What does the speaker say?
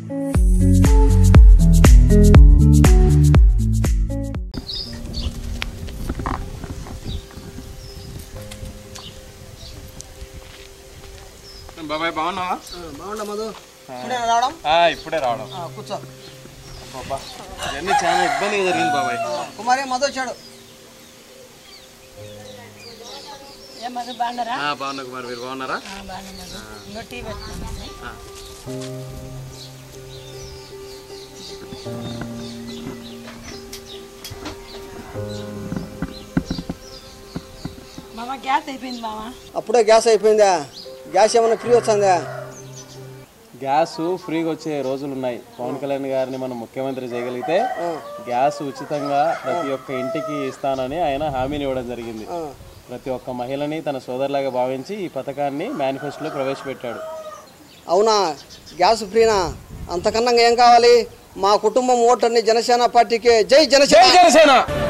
బాబాయ్ బాగున్నావా బాగుండా మధు ఇప్పుడే రావడం ఆ, ఇప్పుడే రావడం ఆ, కూర్చో బాబా జర్నీ చాలా ఇబ్బందిగా జరిగింది బాబాయ్ ఆ, కుమారి మధు వచ్చాడు ఏ మధు బాగున్నారా ఆ, బాగున్నా కుమార్ మీరు బాగున్నారా ఆ, బాగానే మధు ఇంకో టీ పెట్టుకున్నాను ఆ. మామ గ్యాస్ అయిపోయింది మామ అప్పుడే గ్యాస్ అయిపోయిందా గ్యాస్ ఏమైనా ఫ్రీ వచ్చిందా గ్యాస్ ఫ్రీగా వచ్చే రోజులు ఉన్నాయి పవన్ కళ్యాణ్ గారిని మనం ముఖ్యమంత్రి చేయగలిగితే గ్యాస్ ఉచితంగా ప్రతి ఒక్క ఇంటికి ఇస్తానని ఆయన హామీని ఇవ్వడం జరిగింది ప్రతి ఒక్క మహిళని తన సోదరులాగా భావించి ఈ పథకాన్ని మేనిఫెస్టోలో ప్రవేశపెట్టాడు అవునా గ్యాస్ ఫ్రీనా అంతకన్నా ఏం కావాలి మా కుటుంబం ఓటర్ని జనసేన పార్టీకి జై జనసేన జనసేన